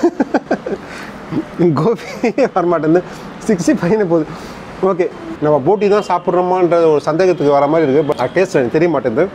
கோபி வரமாட்டேங்குது சிக்ஸ்டி ஃபைவ்னு போகுது ஓகே நம்ம போட்டி தான் சாப்பிட்றோமான்ற ஒரு சந்தேகத்துக்கு வர மாதிரி இருக்குது பட் டேஸ்ட் எனக்கு தெரிய மாட்டேங்குது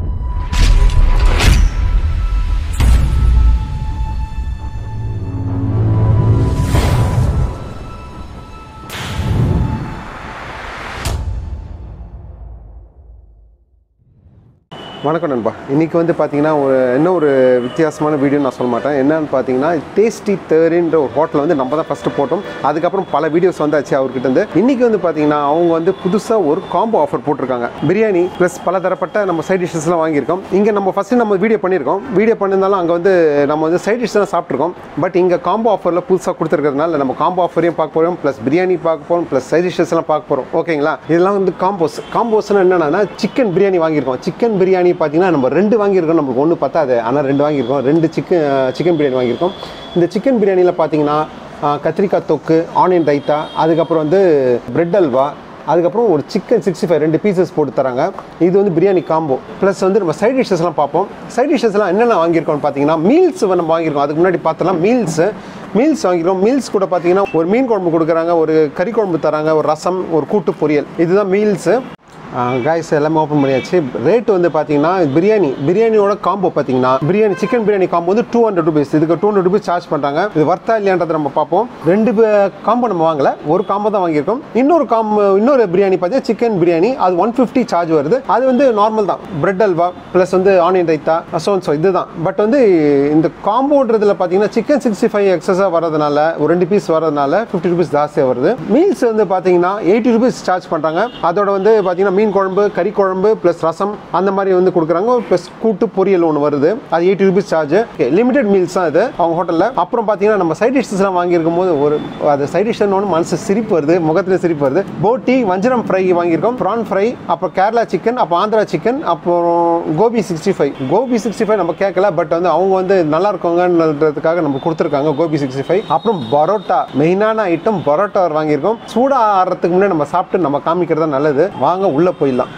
வணக்கம் நண்பா இன்றைக்கி வந்து பார்த்தீங்கன்னா ஒரு என்ன ஒரு வித்தியாசமான வீடியோ நான் சொல்ல மாட்டேன் என்னன்னு பார்த்தீங்கன்னா டேஸ்டி தேரின்ற ஒரு ஹோட்டல் வந்து நம்ம தான் ஃபஸ்ட்டு போட்டோம் அதுக்கப்புறம் பல வீடியோஸ் வந்தாச்சு அவர்கிட்ட இருந்து இன்றைக்கி வந்து பார்த்தீங்கன்னா அவங்க வந்து புதுசாக ஒரு காம்போ ஆஃபர் போட்டிருக்காங்க பிரியாணி ப்ளஸ் பல தரப்பட்ட நம்ம சைட் டிஷ்ஷஸ்லாம் வாங்கியிருக்கோம் இங்கே நம்ம ஃபஸ்ட்டு நம்ம வீடியோ பண்ணியிருக்கோம் வீடியோ பண்ணியிருந்தாலும் அங்கே வந்து நம்ம வந்து சைட் டிஷ் தான் சாப்பிட்ருக்கோம் பட் இங்கே காம்போ ஆஃபரில் புதுசாக கொடுத்துருக்கிறதுனால நம்ம காம்போ ஆஃபரையும் பார்க்க போகிறோம் ப்ளஸ் பிரியாணி பார்க்க போகிறோம் ப்ளஸ் சைட் டிஷ்ஷஸ்லாம் பார்க்க போகிறோம் ஓகேங்களா இதெல்லாம் வந்து காம்போஸ் காம்போஸ்னால் என்னென்னா சிக்கன் பிரியாணி வாங்கியிருக்கோம் சிக்கன் பிரியாணி பார்த்தீங்கன்னா நம்ம ரெண்டு வாங்கியிருக்கோம் நமக்கு ஒன்று பத்தாது ஆனால் ரெண்டு வாங்கியிருக்கோம் ரெண்டு சிக்கன் சிக்கன் பிரியாணி வாங்கியிருக்கோம் இந்த சிக்கன் பிரியாணியில் பார்த்தீங்கன்னா ஆஹ், கத்திரிக்காய் தொக்கு ஆனியன் ரைத்தா அதுக்கப்புறம் வந்து பிரெட் அல்வா அதுக்கப்புறம் ஒரு சிக்கன் சிக்ஸ்டி ஃபைவ் ரெண்டு பீசஸ் போட்டு தராங்க இது வந்து பிரியாணி காம்போ ப்ளஸ் வந்து நம்ம சைட் டிஷ்ஷஸ்லாம் பார்ப்போம் சைட் டிஷ்ஷஸ்லாம் என்னென்ன வாங்கியிருக்கோம்னு பார்த்தீங்கன்னா மீல்ஸ் நம்ம வாங்கியிருக்கோம் அதுக்கு முன்னாடி பார்த்தலாம் மீல்ஸ் மீல்ஸ் வாங்கிக்கிறோம் மீல்ஸ் கூட பார்த்தீங்கன்னா ஒரு மீன் குழம்பு கொடுக்குறாங்க ஒரு கறி குழம்பு தராங்க ஒரு ரசம் ஒரு கூட்டு பொரியல் இதுதான் மீல்ஸு காய்ஸ் எல்லாமே ஓப்பன் பண்ணியாச்சு ரேட் வந்து பார்த்தீங்கன்னா பிரியாணி பிரியாணியோட காம்போ பார்த்தீங்கன்னா பிரியாணி சிக்கன் பிரியாணி காம்போ வந்து டூ ஹண்ட்ரட் ருபீஸ் இதுக்கு டூ ஹண்ட்ரட் ருபீஸ் சார்ஜ் பண்ணுறாங்க இது வர்த்தா இல்லையான்றதை நம்ம பார்ப்போம் ரெண்டு காம்போ நம்ம வாங்கல ஒரு காம்போ தான் வாங்கியிருக்கோம் இன்னொரு காம்போ இன்னொரு பிரியாணி பார்த்தீங்கன்னா சிக்கன் பிரியாணி அது ஒன் ஃபிஃப்டி சார்ஜ் வருது அது வந்து நார்மல் தான் பிரெட் அல்வா ப்ளஸ் வந்து ஆனியன் ரைத்தா ஸோ ஸோ இதுதான் பட் வந்து இந்த காம்போன்றதுல பார்த்தீங்கன்னா சிக்கன் சிக்ஸ்டி ஃபைவ் எக்ஸஸாக வரதுனால ஒரு ரெண்டு பீஸ் வரதுனால ஃபிஃப்டி ருபீஸ் ஜாஸ்தியாக வருது மீல்ஸ் வந்து பார்த்தீங்கன்னா எயிட்டி ருபீஸ் சார்ஜ் பண்ணுறாங்க அதோட வந்து பார்த்தீங்கன்னா மீன் குழம்பு கறி குழம்பு ப்ளஸ் ரசம் அந்த மாதிரி வந்து கொடுக்குறாங்க ப்ளஸ் கூட்டு பொரியல் ஒன்று வருது அது eighty rupees charge limited meals தான் இது அவங்க ஹோட்டலில் அப்புறம் பார்த்தீங்கன்னா நம்ம சைட் டிஷ்ஸ்லாம் வாங்கியிருக்கும் போது ஒரு அது சைட் டிஷ்னு மனசு சிரிப்பு வருது முகத்தில் சிரிப்பு வருது போட்டி வஞ்சரம் ஃப்ரை வாங்கியிருக்கோம் ப்ரான் ஃப்ரை அப்புறம் கேரளா சிக்கன் அப்புறம் ஆந்திரா சிக்கன் அப்புறம் gobi sixty five gobi sixty five நம்ம கேட்கல பட் வந்து அவங்க வந்து நல்லா இருக்கவங்கன்றதுக்காக நம்ம கொடுத்துருக்காங்க கோபி சிக்ஸ்டி ஃபைவ் அப்புறம் பரோட்டா மெயினான ஐட்டம் பரோட்டா வாங்கியிருக்கோம் சூடாக ஆடுறதுக்கு முன்னாடி நம்ம சாப்பிட்டு நம்ம காமிக்கிறது தான் நல்லது வாங்க உள்ளே போயிடலாம்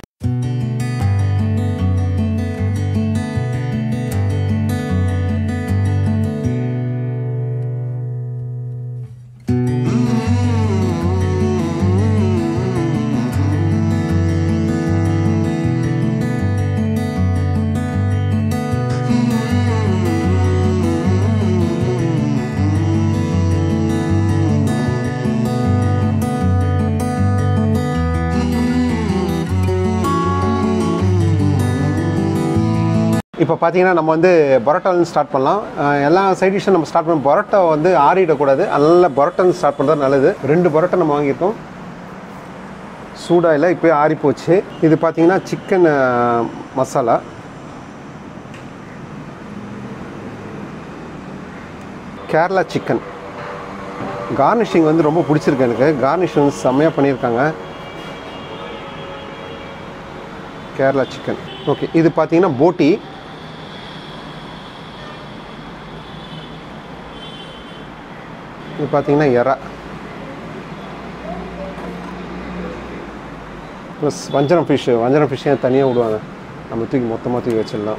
இப்போ பார்த்தீங்கன்னா நம்ம வந்து பரோட்டாலேருந்து ஸ்டார்ட் பண்ணலாம் அஹ் எல்லா சைட் டிஷ்ஷும் நம்ம ஸ்டார்ட் பண்ண பரோட்டா வந்து ஆறிடக்கூடாது அதனால பரோட்டான்னு ஸ்டார்ட் பண்ணுறது நல்லது ரெண்டு பரோட்டா நம்ம வாங்கியிருக்கோம் சூடாக இல்லை இப்போ ஆறி போச்சு இது பார்த்தீங்கன்னா chicken masala Kerala chicken garnishing வந்து ரொம்ப பிடிச்சிருக்கு எனக்கு கார்னிஷ் வந்து செம்மையாக பண்ணியிருக்காங்க கேரளா சிக்கன் ஓகே இது பார்த்தீங்கன்னா போட்டி இது பார்த்தீங்கன்னா எறா ப்ளஸ் வஞ்சரம் ஃபிஷ் வஞ்சரம் ஃபிஷ் ஏன் தனியாக விடுவாங்க நம்ம தூக்கி மொத்தமாக தூக்கி வச்சிடலாம்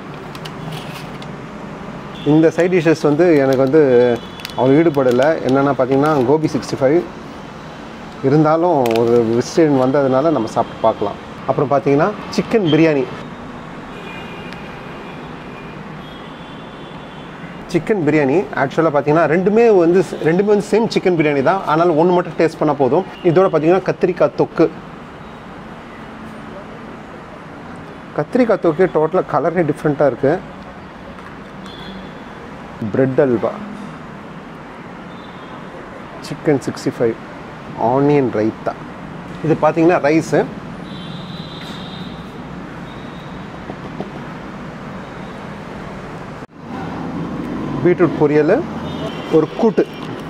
இந்த சைட் டிஷ்ஷஸ் வந்து எனக்கு வந்து அவ்வளோ ஈடுபடலை என்னென்னா பார்த்தீங்கன்னா கோபி சிக்ஸ்டி ஃபைவ் இருந்தாலும் ஒரு வெஜிடேரியன் வந்ததுனால நம்ம சாப்பிட்டு பார்க்கலாம் அப்புறம் பார்த்தீங்கன்னா சிக்கன் பிரியாணி சிக்கன் பிரியாணி ஆக்சுவலாக பார்த்தீங்கன்னா ரெண்டுமே வந்து ரெண்டுமே வந்து சேம் சிக்கன் பிரியாணி தான் ஆனால் ஒன்று மட்டும் டேஸ்ட் பண்ணால் போதும் இதோட பார்த்தீங்கன்னா கத்திரிக்காய் தொக்கு கத்திரிக்காய் தொக்கு டோட்டலாக கலரே டிஃப்ரெண்ட்டாக இருக்குது bread halwa chicken sixty five onion raita இது பார்த்தீங்கன்னா ரைஸு பீட்ரூட் பொரியல் ஒரு கூட்டு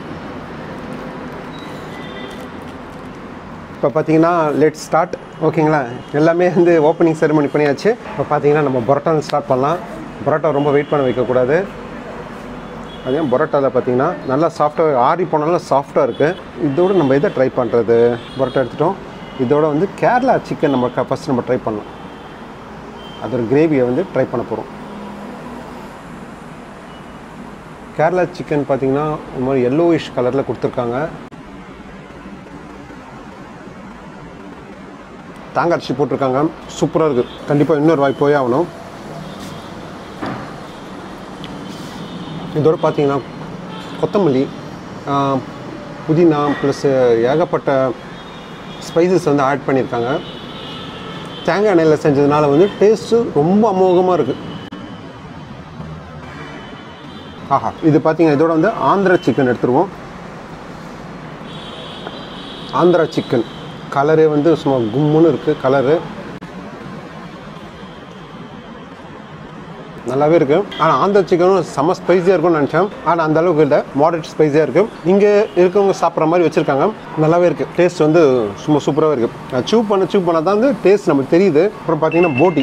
இப்போ பார்த்தீங்கன்னா லெட் ஸ்டார்ட் ஓகேங்களா எல்லாமே வந்து ஓப்பனிங் செரிமனி பண்ணியாச்சு இப்போ பார்த்தீங்கன்னா நம்ம பரோட்டா ஸ்டார்ட் பண்ணலாம் பரோட்டா ரொம்ப வெயிட் பண்ண வைக்கக்கூடாது அதே பரோட்டாவில் பார்த்தீங்கன்னா நல்லா சாஃப்டாக ஆறி போனாலும் சாஃப்டாக இருக்குது இதோட நம்ம இதை ட்ரை பண்ணுறது பரோட்டா எடுத்துட்டோம் இதோட வந்து கேரளா சிக்கன் நம்ம ஃபஸ்ட் நம்ம ட்ரை பண்ணலாம் அதோட கிரேவியை வந்து ட்ரை பண்ண போகிறோம் கேரளா சிக்கன் பார்த்தீங்கன்னா ஒரு மாதிரி yellowish கலரில் கொடுத்துருக்காங்க தேங்காய் அரிசி போட்டிருக்காங்க சூப்பராக இருக்குது கண்டிப்பாக இன்னொரு வாய் போயே ஆகணும் இதோட பார்த்தீங்கன்னா கொத்தமல்லி ஆ, புதினா ப்ளஸ் ஏகப்பட்ட ஸ்பைசஸ் வந்து ஆட் பண்ணியிருக்காங்க தேங்காய் எண்ணெயில் செஞ்சதுனால வந்து டேஸ்ட்டு ரொம்ப அமோகமாக இருக்குது ஆஹா இது பார்த்தீங்கன்னா இதோட வந்து ஆந்திரா சிக்கன் எடுத்துருவோம் ஆந்திரா சிக்கன் கலரே வந்து சும்மா கும்முன்னு இருக்குது கலரு நல்லாவே இருக்கு ஆனால் ஆந்திரா சிக்கனும் செம்ம ஸ்பைஸியாக இருக்கும்னு நினச்சேன் ஆனால் அந்த அளவுக்கு இல்லை மாடரேட் ஸ்பைஸியாக இருக்கு இங்கே இருக்கவங்க சாப்பிட்ற மாதிரி வச்சுருக்காங்க நல்லாவே இருக்கு டேஸ்ட் வந்து சும்மா சூப்பராகவே இருக்கு சூப் பண்ண சூப் பண்ண தான் வந்து டேஸ்ட் நமக்கு தெரியுது அப்புறம் பார்த்தீங்கன்னா போட்டி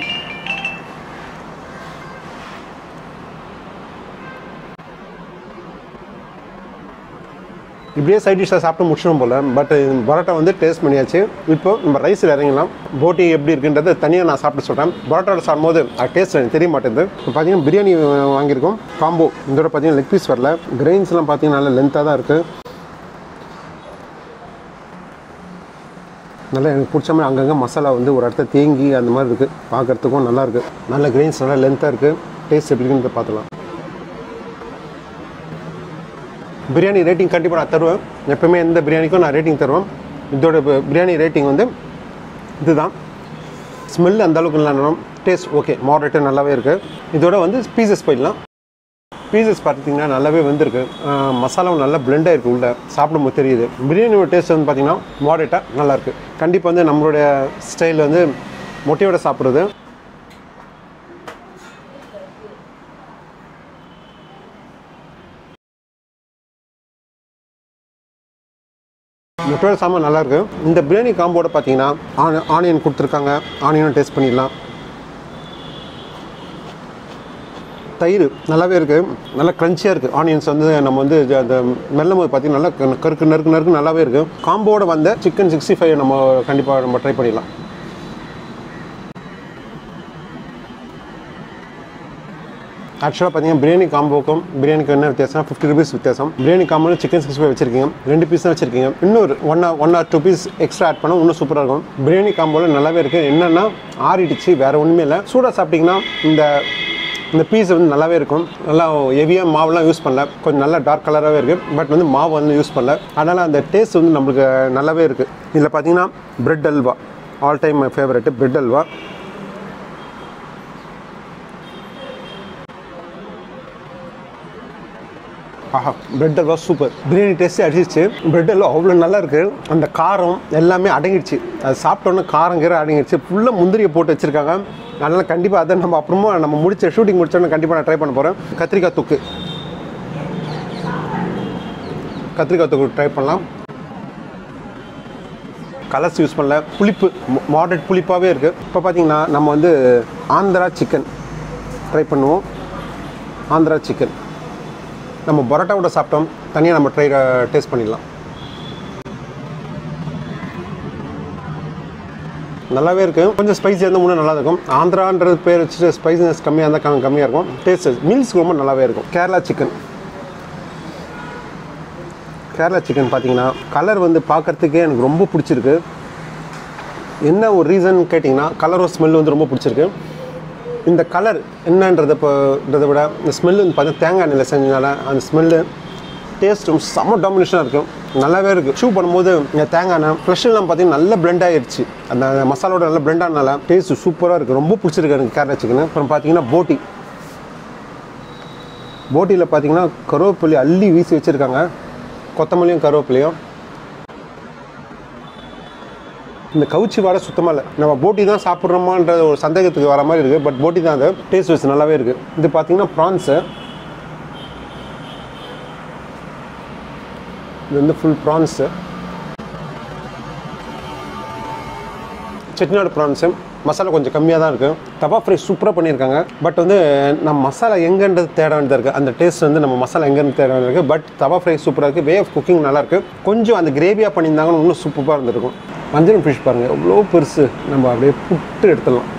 இப்படியே சைட் டிஷ்ஷாக சாப்பிட்டு முடிச்சிடும் போல் பட் பரோட்டா வந்து டேஸ்ட் பண்ணியாச்சு இப்போ நம்ம ரைஸில் இறங்கலாம் போட்டி எப்படி இருக்குன்றது தனியாக நான் சாப்பிட்டு சொல்கிறேன் பரோட்டாவில் சாப்பிடும்போது அது டேஸ்ட் எனக்கு தெரிய மாட்டேங்குது இப்போ பார்த்தீங்கன்னா பிரியாணி வாங்கியிருக்கோம் காம்போ இதோட பார்த்தீங்கன்னா லெக் பீஸ் வரல கிரெயின்ஸ்லாம் பார்த்தீங்கன்னா நல்ல லென்த்தாக தான் இருக்குது நல்லா எனக்கு பிடிச்ச மாதிரி அங்கங்கே மசாலா வந்து ஒரு இடத்துல தேங்கி அந்த மாதிரி இருக்குது பார்க்குறதுக்கும் நல்லா இருக்குது நல்ல கிரெயின்ஸ் நல்லா லென்த்தாக இருக்குது டேஸ்ட் எப்படி இருக்குன்னு பார்த்துலாம் பிரியாணி ரேட்டிங் கண்டிப்பாக நான் தருவேன் எப்பவுமே எந்த பிரியாணிக்கும் நான் ரேட்டிங் தருவேன் இதோட பி- பிரியாணி ரேட்டிங் வந்து இதுதான் ஸ்மெல் அந்த அளவுக்கு இல்லை டேஸ்ட் ஓகே மாடரேட்டாக நல்லாவே இருக்குது இதோட வந்து பீசஸ் போயிடலாம் பீசஸ் பார்த்தீங்கன்னா நல்லாவே வந்திருக்கு ஆஹ் மசாலாவும் நல்லா blend ஆயிருக்கு உள்ள சாப்பிடும்போது தெரியுது பிரியாணியோட டேஸ்ட் வந்து பார்த்தீங்கன்னா மாடரேட்டாக நல்லாயிருக்கு கண்டிப்பாக வந்து நம்மளுடைய ஸ்டைல் வந்து மொட்டையோட சாப்பிட்றது முட்டையோட சாம்பார் நல்லா இருக்கு இந்த பிரியாணி காம்போட பார்த்தீங்கன்னா ஆனி ஆனியன் கொடுத்துருக்காங்க ஆனியனும் டேஸ்ட் பண்ணிடலாம் தயிர் நல்லாவே இருக்குது நல்லா க்ரன்ச்சியாக இருக்குது ஆனியன்ஸ் வந்து நம்ம வந்து இது அந்த மெல்லும் போது பார்த்தீங்கன்னா நல்லா கரு- கருக்கு நறுக்கு நறுக்கு நல்லாவே இருக்குது காம்போட வந்த சிக்கன் சிக்ஸ்டி ஃபைவ் நம்ம கண்டிப்பாக நம்ம ட்ரை பண்ணிடலாம் ஆக்சுவலாக பார்த்தீங்கன்னா பிரியாணி காம்போக்கும் பிரியாணிக்கு என்ன வித்தியாசம் ஃபிஃப்டி ருபீஸ் வித்தியாசம் பிரியாணி காம்போல சிக்கன் சிக்ஸ்டி ஃபைவ் வச்சிருக்கீங்க ரெண்டு பீஸ் தான் வச்சிருக்கீங்க இன்னொரு one one or two piece extra add பண்ணால் இன்னும் சூப்பராக இருக்கும் பிரியாணி காம்போல நல்லாவே இருக்குது என்னென்னா ஆறிடுச்சு வேறு ஒன்றுமே இல்லை சூடாக சாப்பிட்டீங்கன்னா இந்த இந்த பீஸ் வந்து நல்லாவே இருக்கும் நல்லா ஹெவியாக மாவுலாம் யூஸ் பண்ணல கொஞ்சம் நல்லா டார்க் கலராகவே இருக்குது பட் வந்து மாவு வந்து யூஸ் பண்ணல அதனால் அந்த டேஸ்ட் வந்து நம்மளுக்கு நல்லாவே இருக்குது இதில் பார்த்தீங்கன்னா bread halwa all time my favourite bread halwa ஆஹா பிரெட் அல்வா சூப்பர் பிரியாணி டேஸ்ட்டே அடிச்சிச்சு பிரெட் அல்வா அவ்வளோ நல்லா இருக்கு அந்த காரம் எல்லாமே அடங்கிடுச்சு அது சாப்பிட்டோன்னே காரம் கீரை அடங்கிடுச்சு ஃபுல்லாக முந்திரியை போட்டு வச்சிருக்காங்க அதனால் கண்டிப்பாக அதை நம்ம அப்புறமா நம்ம முடிச்ச ஷூட்டிங் முடிச்சோன்னே கண்டிப்பாக நான் ட்ரை பண்ண போகிறேன் கத்திரிக்காய் தொக்கு கத்திரிக்காய் தொக்கு ட்ரை பண்ணலாம் கலர்ஸ் யூஸ் பண்ணல புளிப்பு மாடரேட் புளிப்பாகவே இருக்குது இப்போ பார்த்தீங்கன்னா நம்ம வந்து ஆந்திரா சிக்கன் ட்ரை பண்ணுவோம் ஆந்திரா சிக்கன் நம்ம பரோட்டாவோட சாப்பிட்டோம் தனியாக நம்ம ட்ரை டேஸ்ட் பண்ணிடலாம் நல்லாவே இருக்குது கொஞ்சம் ஸ்பைஸியாக இருந்தால் இன்னும் நல்லா இருக்கும் ஆந்திரான்றது பேர் வச்சுட்டு ஸ்பைசினஸ் கம்மியாக இருந்தால் கம் கம்மியாக இருக்கும் டேஸ்ட் மீல்ஸ் ரொம்ப நல்லாவே இருக்கும் கேரளா சிக்கன் கேரளா சிக்கன் பார்த்தீங்கன்னா கலர் வந்து பார்க்கறதுக்கே எனக்கு ரொம்ப பிடிச்சிருக்கு என்ன ஒரு ரீசன் கேட்டிங்கன்னா கலரும் ஸ்மெல் வந்து ரொம்ப பிடிச்சிருக்கு இந்த கலர் என்னன்றதை இப்போன்றதை விட இந்த ஸ்மெல் வந்து பார்த்தா தேங்காய் எண்ணெயில் செஞ்சனால அந்த ஸ்மெல்லு டேஸ்ட்டும் செம்ம டாமினேஷனாக இருக்கும் நல்லாவே இருக்குது ஷூ பண்ணும்போது இந்த தேங்காய் எண்ணெய் ஃப்ரெஷ்ஷெல்லாம் பார்த்தீங்கன்னா நல்லா blend ஆகிடுச்சு அந்த மசாலோட நல்லா blend ஆனனால டேஸ்ட் சூப்பராக இருக்குது ரொம்ப பிடிச்சிருக்கு எனக்கு கேரளா சிக்கன் அப்புறம் பார்த்தீங்கன்னா போட்டி போட்டியில் பார்த்தீங்கன்னா கருவேப்பிலை அள்ளி வீசி வச்சுருக்காங்க கொத்தமல்லியும் கருவேப்பிலையும் இந்த கவுச்சி வாடை சுத்தமாக இல்லை நம்ம போட்டி தான் சாப்பிட்றோமான்ற ஒரு சந்தேகத்துக்கு வர மாதிரி இருக்குது பட் போட்டி தான் அது டேஸ்ட் வைஸ் நல்லாவே இருக்குது இது பார்த்தீங்கன்னா ப்ரான்ஸு இது வந்து full prawns Chettinad prawns masala கொஞ்சம் கம்மியாக தான் இருக்குது தவா ஃப்ரை சூப்பராக பண்ணியிருக்காங்க பட் வந்து நம்ம மசாலா எங்கன்றது தேட வேண்டியதாக இருக்குது அந்த டேஸ்ட் வந்து நம்ம மசாலா எங்கேருந்து தேட வேண்டியது இருக்குது பட் தவா ஃப்ரை சூப்பராக இருக்குது வே ஆஃப் குக்கிங் நல்லாயிருக்கு கொஞ்சம் அந்த கிரேவியாக பண்ணியிருந்தாங்கன்னு இன்னும் சூப்பராக இருந்திருக்கும் வஞ்சரம் ஃபிஷ் பாருங்கள் எவ்வளோ பெருசு நம்ம அப்படியே புட்டு எடுத்துடலாம்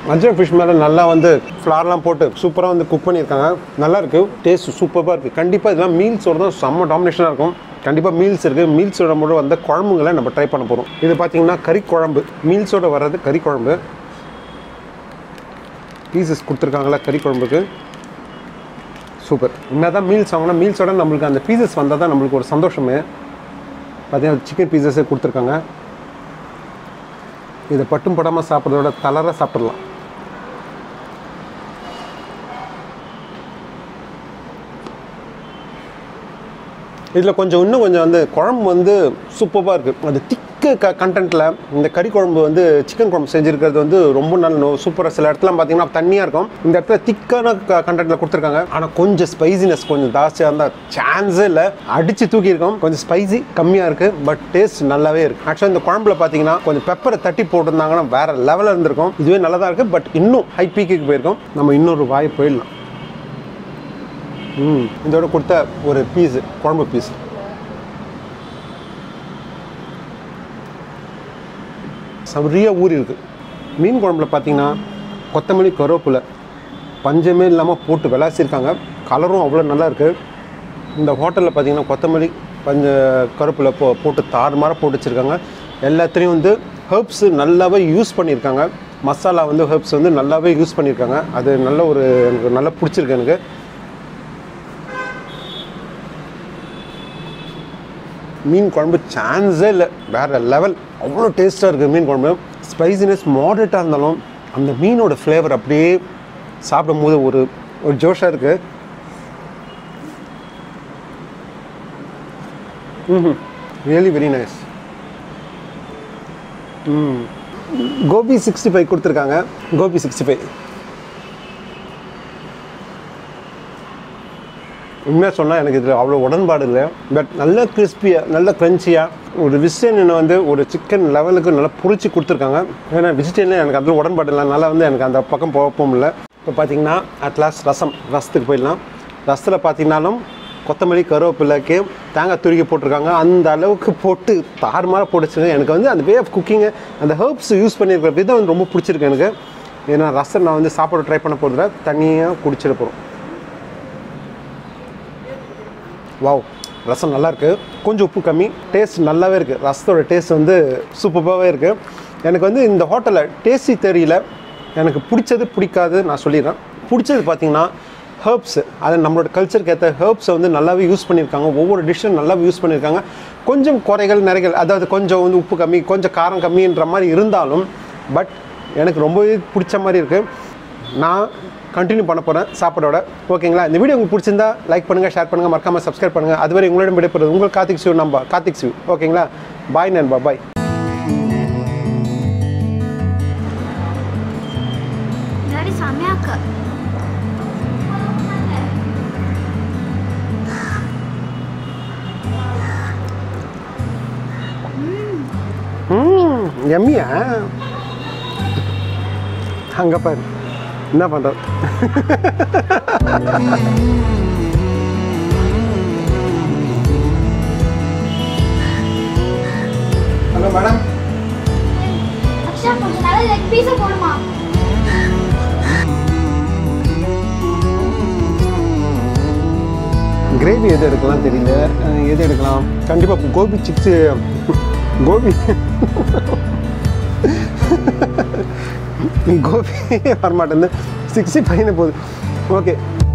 மஞ்சள் ஃபிஷ் மேலே நல்லா வந்து ஃப்ளார்லாம் போட்டு சூப்பராக வந்து குக் பண்ணியிருக்காங்க நல்லா இருக்கு டேஸ்ட் சூப்பராக இருக்குது கண்டிப்பாக இதெல்லாம் மீல்ஸோட தான் செம்ம டாமினேஷனாக இருக்கும் கண்டிப்பாக மீல்ஸ் இருக்குது மீல்ஸோட கூட வந்த குழம்புங்களை நம்ம ட்ரை பண்ண போகிறோம் இது பார்த்தீங்கன்னா கறி குழம்பு மீல்ஸோட வர்றது கறி குழம்பு பீசஸ் கொடுத்துருக்காங்களா கறி குழம்புக்கு சூப்பர் என்ன தான் மீல்ஸ் வாங்கினா மீல்ஸோட நம்மளுக்கு அந்த பீசஸ் வந்தால் தான் நம்மளுக்கு ஒரு சந்தோஷமே பார்த்தீங்கன்னா சிக்கன் பீசஸே கொடுத்துருக்காங்க இதை பட்டும் படாமல் சாப்பிட்றதோட தளர சாப்பிடலாம் இதில் கொஞ்சம் இன்னும் கொஞ்சம் வந்து குழம்பு வந்து சூப்பராக இருக்குது அது திக்கு க கண்டென்ட்டில் இந்த கறி குழம்பு வந்து சிக்கன் குழம்பு செஞ்சுருக்கிறது வந்து ரொம்ப நல்ல சூப்பராக சில இடத்துல பார்த்தீங்கன்னா தண்ணியாக இருக்கும் இந்த இடத்துல திக்கான க கண்டென்ட்டில் கொடுத்துருக்காங்க ஆனால் கொஞ்சம் ஸ்பைசினஸ் கொஞ்சம் ஜாஸ்தியாக இருந்தால் சான்ஸே இல்லை அடித்து தூக்கியிருக்கோம் கொஞ்சம் ஸ்பைசி கம்மியாக இருக்குது பட் டேஸ்ட் நல்லாவே இருக்குது ஆக்சுவலாக இந்த குழம்புல பார்த்தீங்கன்னா கொஞ்சம் பெப்பரை தட்டி போட்டிருந்தாங்கன்னா வேறு லெவலில் இருந்திருக்கும் இதுவே நல்லதாக இருக்குது பட் இன்னும் ஹை பீக்குக்கு போயிருக்கோம் நம்ம இன்னொரு வாய் போயிடலாம் ம் இதோட கொடுத்த ஒரு பீஸ் குழம்பு பீஸ் சரியா ஊறி இருக்கு மீன் குழம்புல பார்த்தீங்கன்னா கொத்தமல்லி கருவேப்பிலை பஞ்சமே இல்லாமல் போட்டு விளாசிருக்காங்க கலரும் அவ்வளோ நல்லா இருக்குது இந்த ஹோட்டலில் பார்த்தீங்கன்னா கொத்தமல்லி பஞ்ச கருவேப்பிலை போ போட்டு தாறுமாற போட்டு வச்சுருக்காங்க எல்லாத்துலேயும் வந்து ஹெர்ப்ஸ் நல்லாவே யூஸ் பண்ணியிருக்காங்க மசாலா வந்து ஹெர்ப்ஸ் வந்து நல்லாவே யூஸ் பண்ணியிருக்காங்க அது நல்ல ஒரு எனக்கு நல்லா பிடிச்சிருக்கு எனக்கு மீன் குழம்பு சான்ஸே இல்லை வேறு லெவல் அவ்வளோ டேஸ்ட்டாக இருக்குது மீன் குழம்பு ஸ்பைசினஸ் மாடரேட்டாக இருந்தாலும் அந்த மீனோட ஃப்ளேவர் அப்படியே சாப்பிடும் போது ஒரு ஒரு ஜோஷாக இருக்குது ம் ரியலி வெரி நைஸ் ம் கோபி சிக்ஸ்டி ஃபைவ் கொடுத்துருக்காங்க கோபி சிக்ஸ்டி ஃபைவ் உண்மையாக சொன்னால் எனக்கு இதில் அவ்வளோ உடன்பாடு இல்லை பட் நல்ல கிறிஸ்பியாக நல்ல க்ரன்ச்சியாக ஒரு வெஜிடேரியனை வந்து ஒரு சிக்கன் லெவலுக்கு நல்லா பொரிச்சு கொடுத்துருக்காங்க ஏன்னா வெஜிடேரியன் எனக்கு அதில் உடன்பாடு இல்லை அதனால் வந்து எனக்கு அந்த பக்கம் போகவும் இல்லை இப்போ பார்த்தீங்கன்னா அட்லாஸ்ட் ரசம் ரசத்துக்கு போயிடலாம் ரசத்தில் பார்த்தீங்கன்னாலும் கொத்தமல்லி கருவேப்பிலைக்கு தேங்காய் துருக்கி போட்டிருக்காங்க அந்த அளவுக்கு போட்டு தாறுமாற போட்டுச்சுங்க எனக்கு வந்து அந்த வே ஆஃப் குக்கிங்கு அந்த ஹெர்ப்ஸ் யூஸ் பண்ணியிருக்கிற விதம் வந்து ரொம்ப பிடிச்சிருக்கு எனக்கு ஏன்னா ரசம் நான் வந்து சாப்பாடு ட்ரை பண்ண போகிறதுல தனியாக குடிச்சிட போகிறோம் வாவ் ரசம் நல்லா இருக்கு கொஞ்சம் உப்பு கம்மி டேஸ்ட் நல்லாவே இருக்குது ரசத்தோட டேஸ்ட் வந்து சூப்பராகவே இருக்குது எனக்கு வந்து இந்த ஹோட்டலில் டேஸ்டி தெரியல எனக்கு பிடிச்சது பிடிக்காது நான் சொல்லிடுறேன் பிடிச்சது பார்த்தீங்கன்னா ஹெர்ப்ஸ் அது நம்மளோட கல்ச்சருக்கு ஏற்ற ஹெர்ப்ஸை வந்து நல்லாவே யூஸ் பண்ணியிருக்காங்க ஒவ்வொரு டிஷ்ஷும் நல்லாவே யூஸ் பண்ணியிருக்காங்க கொஞ்சம் குறைகள் நிறைகள் அதாவது கொஞ்சம் வந்து உப்பு கம்மி கொஞ்சம் காரம் கம்மின்ற மாதிரி இருந்தாலும் பட் எனக்கு ரொம்பவே பிடிச்ச மாதிரி இருக்குது நான் கண்டினியூ பண்ண போகிறேன் சாப்பாடோட ஓகேங்களா இந்த வீடியோ உங்களுக்கு பிடிச்சிருந்தா லைக் பண்ணுங்கள் ஷேர் பண்ணுங்கள் மறக்காமல் சப்ஸ்கிரைப் பண்ணுங்கள் அதுவரை உங்களிடம் விடைபெறுவது உங்கள் கார்த்திக் சிவ் நம்ப கார்த்திக் சிவ் ஓகேங்களா பாய் நண்பா பாய் டாடி செமையா இருக்கு ம் எம்மியா அங்கே பாரு என்ன பண்ணுறது ஹலோ மேடம் அக்ஷா கொஞ்சம் நல்ல லெக் பீஸை போடுமா கிரேவி எது எடுக்கலாம் தெரியல அஹ் எது எடுக்கலாம் கண்டிப்பாக கோபி சிப்ஸு கோபி கோபி வரமாட்டேன் சிக்ஸ்டி ஃபைவ்னு போகுது ஓகே